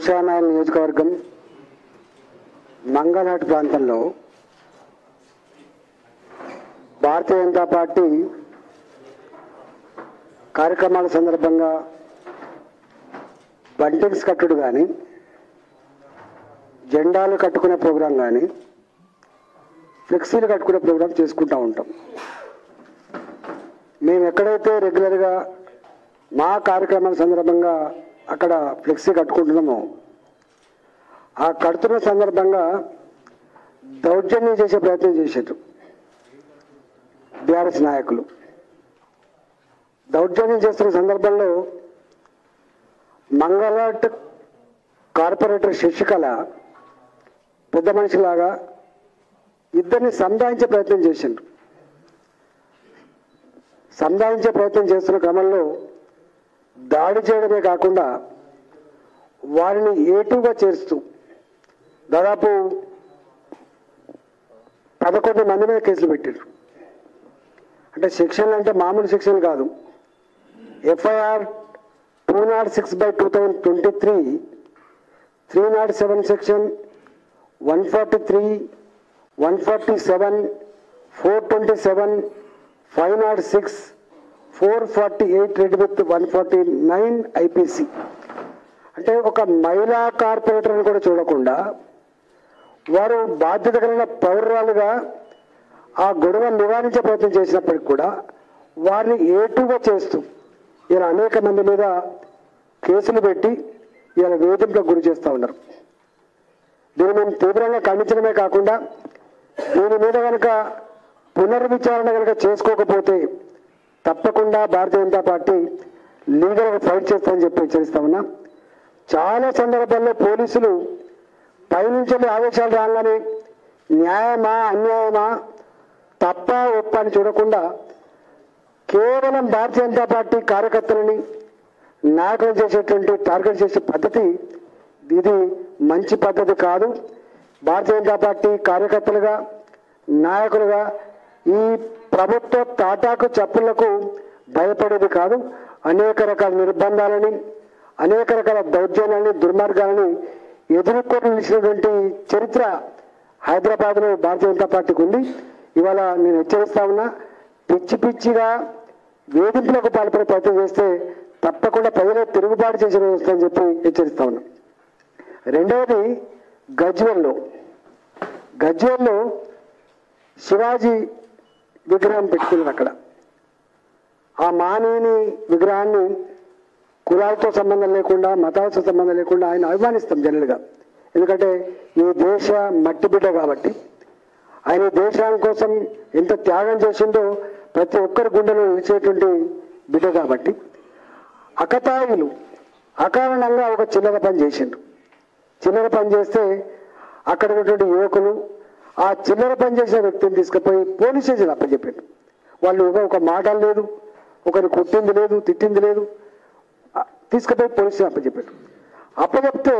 ఉషానాయల్ నియోజకవర్గం మంగళాట్ ప్రాంతంలో భారతీయ జనతా పార్టీ కార్యక్రమాల సందర్భంగా బంటింగ్స్ కట్టుడు కానీ జెండాలు కట్టుకునే ప్రోగ్రాం కానీ ఫ్లెక్సీలు కట్టుకునే ప్రోగ్రాం చేసుకుంటూ ఉంటాం మేము ఎక్కడైతే రెగ్యులర్గా మా కార్యక్రమాల సందర్భంగా అక్కడ ఫ్లెక్సీ కట్టుకుంటున్నామో ఆ కడుతున్న సందర్భంగా దౌర్జన్యం చేసే ప్రయత్నం చేశారు బీఆర్ఎస్ నాయకులు దౌర్జన్యం చేస్తున్న సందర్భంలో మంగళాట్ కార్పొరేటర్ శశికళ పెద్ద మనిషిలాగా ఇద్దరిని సంధాయించే ప్రయత్నం చేసిండ్రు సంధాయించే ప్రయత్నం చేస్తున్న క్రమంలో దాడి చేయడమే కాకుండా వారిని ఏటుగా చేరుస్తూ దాదాపు పదకొండు మంది మీద కేసులు పెట్టారు అంటే శిక్షణలు అంటే మామూలు శిక్షణ కాదు FIR two nought six by two thousand twenty three three nought seven section one forty three one forty seven four twenty seven five nought six four forty eight read with one forty nine IPC అంటే ఒక మహిళా కార్పొరేటర్ని కూడా చూడకుండా వారు బాధ్యత కలిగిన పౌరురాలుగా ఆ గొడవ నివారించే ప్రయత్నం చేసినప్పటికి కూడా వారిని ఏటుగా చేస్తూ ఇలా అనేక మంది మీద కేసులు పెట్టి ఇలా వేధింపులకు గురి చేస్తూ ఉన్నారు దీన్ని మేము తీవ్రంగా ఖండించడమే కాకుండా దీని మీద కనుక పునర్విచారణ కనుక చేసుకోకపోతే తప్పకుండా భారతీయ జనతా పార్టీ లీగల్గా ఫైట్ చేస్తామని చెప్పి హెచ్చరిస్తా ఉన్నా చాలా సందర్భాల్లో పోలీసులు పైనుంచి ఆదేశాలు రాగానే న్యాయమా అన్యాయమా తప్ప ఒప్ప అని చూడకుండా కేవలం భారతీయ జనతా పార్టీ కార్యకర్తలని నాయకులు చేసేటువంటి టార్గెట్ చేసే పద్ధతి ఇది మంచి పద్ధతి కాదు భారతీయ జనతా పార్టీ కార్యకర్తలుగా నాయకులుగా ఈ ప్రభుత్వ తాటాకు చప్పులకు భయపడేది కాదు అనేక రకాల నిర్బంధాలని అనేక రకాల దౌర్జన్యాలని దుర్మార్గాలని ఎదుర్కొని నిలిచినటువంటి చరిత్ర హైదరాబాద్లో భారతీయ జనతా పార్టీకి ఉంది ఇవాళ నేను హెచ్చరిస్తా ఉన్నా పిచ్చి పిచ్చిగా వేధింపులకు పాల్పడే ప్రయత్నం చేస్తే తప్పకుండా ప్రజలే తిరుగుబాటు చేసిన వస్తుందని చెప్పి హెచ్చరిస్తా ఉన్నా రెండవది గజ్వెల్లో గజ్వెల్లో శివాజీ విగ్రహం పెట్టుకున్నారు అక్కడ ఆ మానవుని విగ్రహాన్ని కులాలతో సంబంధం లేకుండా మతాలతో సంబంధం లేకుండా ఆయన అభిమానిస్తాం జనరల్గా ఎందుకంటే ఈ దేశ మట్టి బిడ్డ కాబట్టి ఆయన ఈ దేశాని కోసం ఎంత త్యాగం చేసిందో ప్రతి ఒక్కరి గుండెలో నిలిచేటువంటి బిడ్డ కాబట్టి అకతాయిలు అకారణంగా ఒక చిల్లర పని చేసిండ్రు చిల్లర పని చేస్తే అక్కడ ఉన్నటువంటి యువకులు ఆ చిల్లర పని చేసిన వ్యక్తిని తీసుకుపోయి పోలీస్ స్టేషన్ అప్పచెప్పారు వాళ్ళు ఒక- ఒక మాట లేదు ఒకరిని కొట్టింది లేదు తిట్టింది లేదు ఆ, తీసుకుపోయి పోలీస్ స్టేషన్ అప్పచెప్పారు అప్పచెప్తే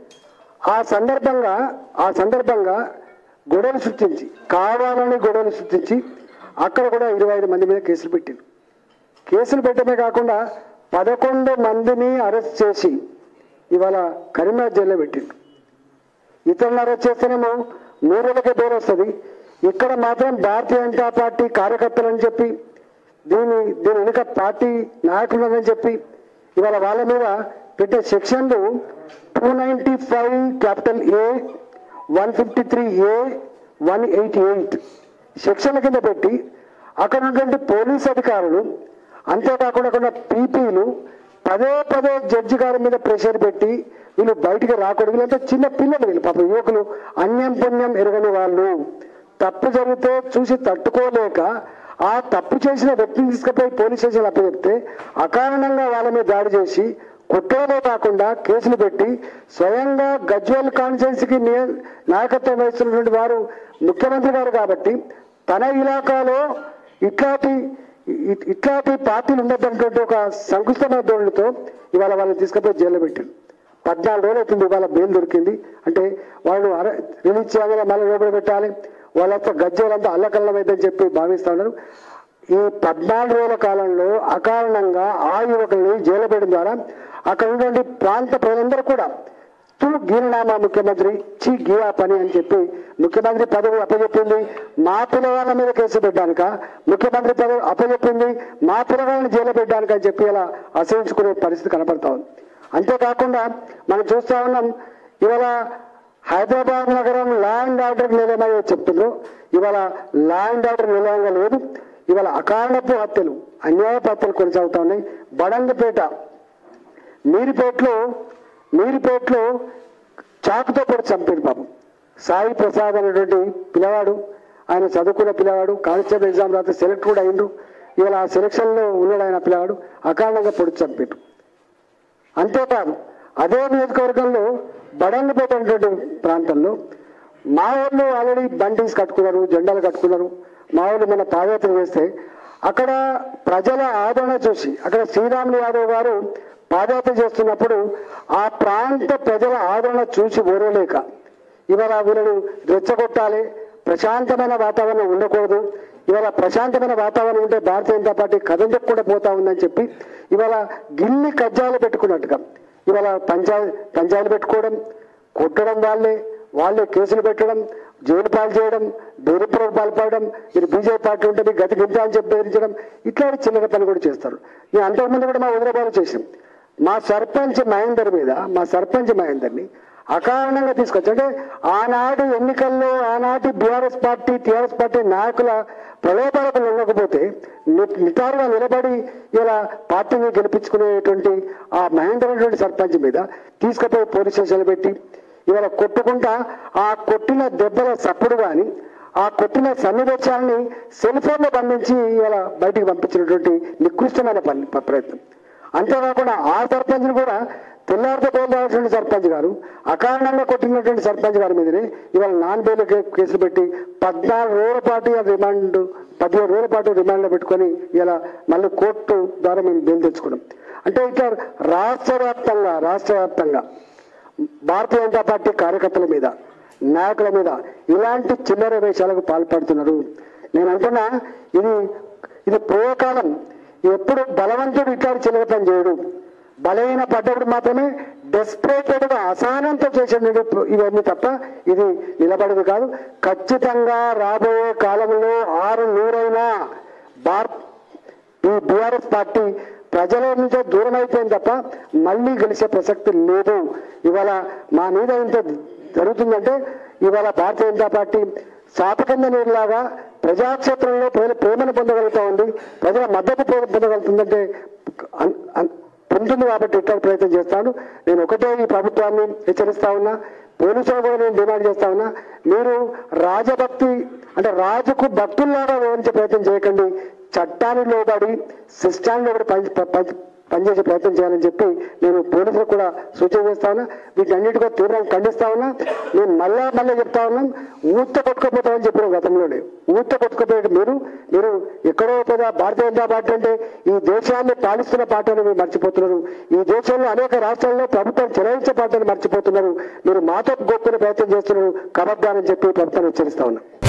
ఆ సందర్భంగా ఆ సందర్భంగా గొడవలు సృష్టించి కావాలని గొడవలు సృష్టించి అక్కడ కూడా ఇరవై ఐదు మంది మీద కేసులు పెట్టారు కేసులు పెట్టడమే కాకుండా పదకొండు మందిని అరెస్ట్ చేసి ఇవాళ కరీంనగర్ జైల్లో పెట్టిండు ఇతరులను అరెస్ట్ చేస్తేనేమో నూరులకే పేరు వస్తుంది ఇక్కడ మాత్రం భారతీయ జనతా పార్టీ కార్యకర్తలు అని చెప్పి దీని దీని వెనుక పార్టీ నాయకులు అని చెప్పి ఇవాళ వాళ్ళ మీద పెట్టే సెక్షన్లు two ninety five capital A one fifty three A one eighty eight సెక్షన్ల కింద పెట్టి అక్కడ ఉన్నటువంటి పోలీస్ అధికారులు అంతేకాకుండా అక్కడ పీపీలు పదే పదే జడ్జి గారి మీద ప్రెషర్ పెట్టి వీళ్ళు బయటికి రాకూడదు వీళ్ళంతా చిన్న పిల్లలు వీళ్ళు పాప యువకులు అన్యం పుణ్యం ఎరగని వాళ్ళు తప్పు జరిగితే చూసి తట్టుకోలేక ఆ తప్పు చేసిన వ్యక్తిని తీసుకుపోయి పోలీస్ స్టేషన్ అప్పచెప్తే అకారణంగా వాళ్ళ మీద దాడి చేసి కుట్రలే కాకుండా కేసులు పెట్టి స్వయంగా గజ్వల్ కాన్స్టిట్యున్సీకి నియ- నాయకత్వం వహిస్తున్నటువంటి వారు ముఖ్యమంత్రి గారు కాబట్టి తన ఇలాకాలో ఇట్లాంటి ఇ- ఇట్లాంటి పార్టీలు ఉండద్దన్నటువంటి ఒక సంకుష్టమైన ధోరణితో ఇవాళ వాళ్ళని తీసుకుపోయి జైల్లో పెట్టారు పద్నాలుగు రోజులు అవుతుంది ఇవాళ బెయిల్ దొరికింది అంటే వాళ్ళు అరె- రిలీజ్ చేయగానే మళ్ళీ లోపల పెట్టాలి వాళ్ళంతా గజ్జలంతా అల్లకల్లమైందని చెప్పి భావిస్తా ఉన్నారు ఈ పద్నాలుగు రోజుల కాలంలో అకారణంగా ఆ యువకుల్ని జైలు పెట్టడం ద్వారా అక్కడ ఉన్నటువంటి ప్రాంత ప్రజలందరూ కూడా తూ గీరనామా ముఖ్యమంత్రి చీ గీయా పని అని చెప్పి ముఖ్యమంత్రి పదవి అప్పచెప్పింది మా పిల్లగాళ్ళ మీద కేసు పెట్టడానిక ముఖ్యమంత్రి పదవి అప్పచెప్పింది మా పిల్లగాళ్ళని జైలు పెట్టడానిక అని చెప్పి ఇలా అసహించుకునే పరిస్థితి కనపడతా ఉంది అంతేకాకుండా మనం చూస్తా ఉన్నాం ఇవాళ హైదరాబాద్ నగరం లా అండ్ ఆర్డర్ నిలయమని చెప్తున్నారు ఇవాళ లా అండ్ ఆర్డర్ నిలయంగా లేదు ఇవాళ అకారణపు హత్యలు అన్యాయపు హత్యలు కొనసాగుతా ఉన్నాయి బడంగపేట మీరిపేటలో మీరిపేటలో చాకుతో పొడి చంపాడు పాపం సాయి ప్రసాద్ అనేటువంటి పిల్లవాడు ఆయన చదువుకున్న పిల్లవాడు కానిస్టేబుల్ ఎగ్జామ్ రాత్రి సెలెక్ట్ కూడా అయిండు ఇవాళ ఆ సెలక్షన్లో ఉన్నాడు ఆయన పిల్లవాడు అకారణంగా పొడి చంపాడు అంతేకాదు అదే నియోజకవర్గంలో బడంగపేట అనేటువంటి ప్రాంతంలో మా వాళ్ళు ఆల్రెడీ బండీస్ కట్టుకున్నారు జెండాలు కట్టుకున్నారు మా వాళ్ళు మన పాదయాత్ర చేస్తే అక్కడ ప్రజల ఆదరణ చూసి అక్కడ శ్రీరాములు యాదవ్ గారు పాదయాత్ర చేస్తున్నప్పుడు ఆ ప్రాంత ప్రజల ఆదరణ చూసి ఓరలేక ఇవాళ వీళ్ళను రెచ్చగొట్టాలి ప్రశాంతమైన వాతావరణం ఉండకూడదు ఇవాళ ప్రశాంతమైన వాతావరణం ఉంటే భారతీయ జనతా పార్టీ కథం చెప్పుకుంటూ పోతా ఉందని చెప్పి ఇవాళ గిల్లి కజ్జాలు పెట్టుకున్నట్టుగా ఇవాళ పంచాయతీ పంచాయతీలు పెట్టుకోవడం కొట్టడం వాళ్ళే వాళ్ళే కేసులు పెట్టడం జైలు పాలు చేయడం బెదిరింపులకు పాల్పడడం మీరు బీజేపీ పార్టీ ఉంటే మీకు గతి గింజ అని చెప్పి బెదిరించడం ఇట్లాంటి చిల్లర పని కూడా చేస్తారు నేను అంతకుముందు కూడా మా హైదరాబాద్ చేసాం మా సర్పంచ్ మహేందర్ మీద మా సర్పంచ్ మహేందర్ని అకారణంగా తీసుకొచ్చి అంటే ఆనాడు ఎన్నికల్లో ఆనాటి బీఆర్ఎస్ పార్టీ టీఆర్ఎస్ పార్టీ నాయకుల ప్రలోభాలకు లొంగకపోతే ని- నిటారుగా నిలబడి ఇలా పార్టీని గెలిపించుకునేటువంటి ఆ మహేందర్ అనేటువంటి సర్పంచ్ మీద తీసుకుపోయి పోలీస్ స్టేషన్లు పెట్టి ఇవాళ కొట్టుకుంటా ఆ కొట్టిన దెబ్బల సప్పుడు కానీ ఆ కొట్టిన సన్నివేశాన్ని సెల్ ఫోన్లో బంధించి ఇవాళ బయటికి పంపించినటువంటి నికృష్టమైన పని ప- ప్రయత్నం అంతేకాకుండా ఆ సర్పంచ్ని కూడా తెల్లారితో బయలుదేరాల్సిన సర్పంచ్ గారు అకారణంగా కొట్టినటువంటి సర్పంచ్ గారి మీదనే ఇవాళ నాన్ బెయిల్ కే- కేసులు పెట్టి పద్నాలుగు రోజుల పాటు ఆ రిమాండ్ పదిహేను రోజుల పాటు రిమాండ్లో పెట్టుకొని ఇలా మళ్ళీ కోర్టు ద్వారా మేము బెయిల్ తెచ్చుకున్నాం అంటే ఇట్లా రాష్ట్ర వ్యాప్తంగా రాష్ట్ర వ్యాప్తంగా భారతీయ జనతా పార్టీ కార్యకర్తల మీద నాయకుల మీద ఇలాంటి చిల్లర వేషాలకు పాల్పడుతున్నారు నేను అంటున్నా ఇది ఇది పూర్వకాలం ఎప్పుడు బలవంతుడు ఇట్లాంటి చిల్లర పని చేయడు బలహీన పడ్డప్పుడు మాత్రమే డెస్పరేటెడ్గా అసహనంతో చేసిన ఇవన్నీ తప్ప ఇది నిలబడదు కాదు ఖచ్చితంగా రాబోయే కాలంలో ఆరు నూరైనా భారత్ ఈ బీఆర్ఎస్ పార్టీ ప్రజల నుంచే దూరం అయిపోయింది తప్ప మళ్ళీ గెలిచే ప్రసక్తి లేదు ఇవాళ మా మీద ఇంత జరుగుతుందంటే ఇవాళ భారతీయ జనతా పార్టీ శాపకంద నీరులాగా ప్రజాక్షేత్రంలో ప్రజల ప్రేమను పొందగలుగుతా ఉంది ప్రజల మద్దతు పొ- పొందగలుగుతుందంటే అన్- అన్- పొందుతుంది కాబట్టి ఇట్లా ప్రయత్నం చేస్తాను నేను ఒకటే ఈ ప్రభుత్వాన్ని హెచ్చరిస్తా ఉన్నా పోలీసులు కూడా నేను డిమాండ్ చేస్తా ఉన్నా మీరు రాజభక్తి అంటే రాజుకు భక్తుల్లాగా వివరించే ప్రయత్నం చేయకండి చట్టాన్ని లోబడి సిస్టాన్ని లోబడి పని పని- పనిచేసే ప్రయత్నం చేయాలని చెప్పి నేను పోలీసులకు కూడా సూచన చేస్తా ఉన్నా వీటన్నిటికీ తీవ్రంగా ఖండిస్తా ఉన్నా నేను మళ్ళా మళ్ళీ చెప్తా ఉన్నాం ఊత కొట్టుకుపోతామని చెప్పిన గతంలోనే ఊత కొట్టుకుపోయేది మీరు మీరు ఎక్కడో పెద్ద భారతీయ జనతా పార్టీ అంటే ఈ దేశాన్ని పాలిస్తున్న పార్టీ అని మీరు మర్చిపోతున్నారు ఈ దేశంలో అనేక రాష్ట్రాల్లో ప్రభుత్వం చెలాయించే పార్టీని మర్చిపోతున్నారు మీరు మాతో గొప్పని ప్రయత్నం చేస్తున్నారు కబద్దానని చెప్పి ప్రభుత్వాన్ని హెచ్చరిస్తా ఉన్నా